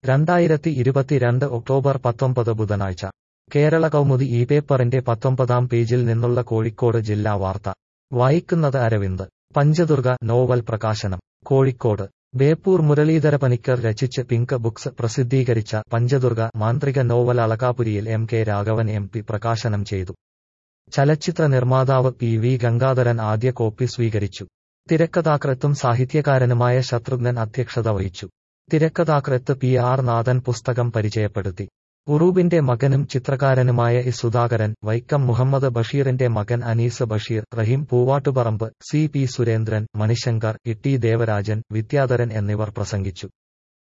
രണ്ടായിരത്തി ഇരുപത്തിരണ്ട് ഒക്ടോബർ പത്തൊമ്പത് ബുധനാഴ്ച കേരള കൗമുദി ഈ പേപ്പറിന്റെ പത്തൊമ്പതാം പേജിൽ നിന്നുള്ള കോഴിക്കോട് ജില്ലാ വാർത്ത വായിക്കുന്നത് അരവിന്ദ് പഞ്ചദുർഗ നോവൽ പ്രകാശനം കോഴിക്കോട് ബേപ്പൂർ മുരളീധര പനിക്കർ രചിച്ച് പിങ്ക് ബുക്സ് പ്രസിദ്ധീകരിച്ച പഞ്ചദുർഗ മാന്ത്രിക നോവൽ അളകാപുരിയിൽ M K Raghavan M P പ്രകാശനം ചെയ്തു ചലച്ചിത്ര നിർമ്മാതാവ് പി വി ഗംഗാധരൻ ആദ്യ കോപ്പി സ്വീകരിച്ചു തിരക്കഥാകൃത്തും സാഹിത്യകാരനുമായ ശത്രുഘ്നൻ അധ്യക്ഷത വഹിച്ചു തിരക്കഥാകൃത്ത് പി ആർ നാഥൻ പുസ്തകം പരിചയപ്പെടുത്തി ഉറൂബിന്റെ മകനും ചിത്രകാരനുമായ ഇ സുധാകരൻ വൈക്കം മുഹമ്മദ് ബഷീറിന്റെ മകൻ Anees Basheer Raheem Poovattuparamba C P Surendran Manishankar E T Devarajan Vidyadharan എന്നിവർ പ്രസംഗിച്ചു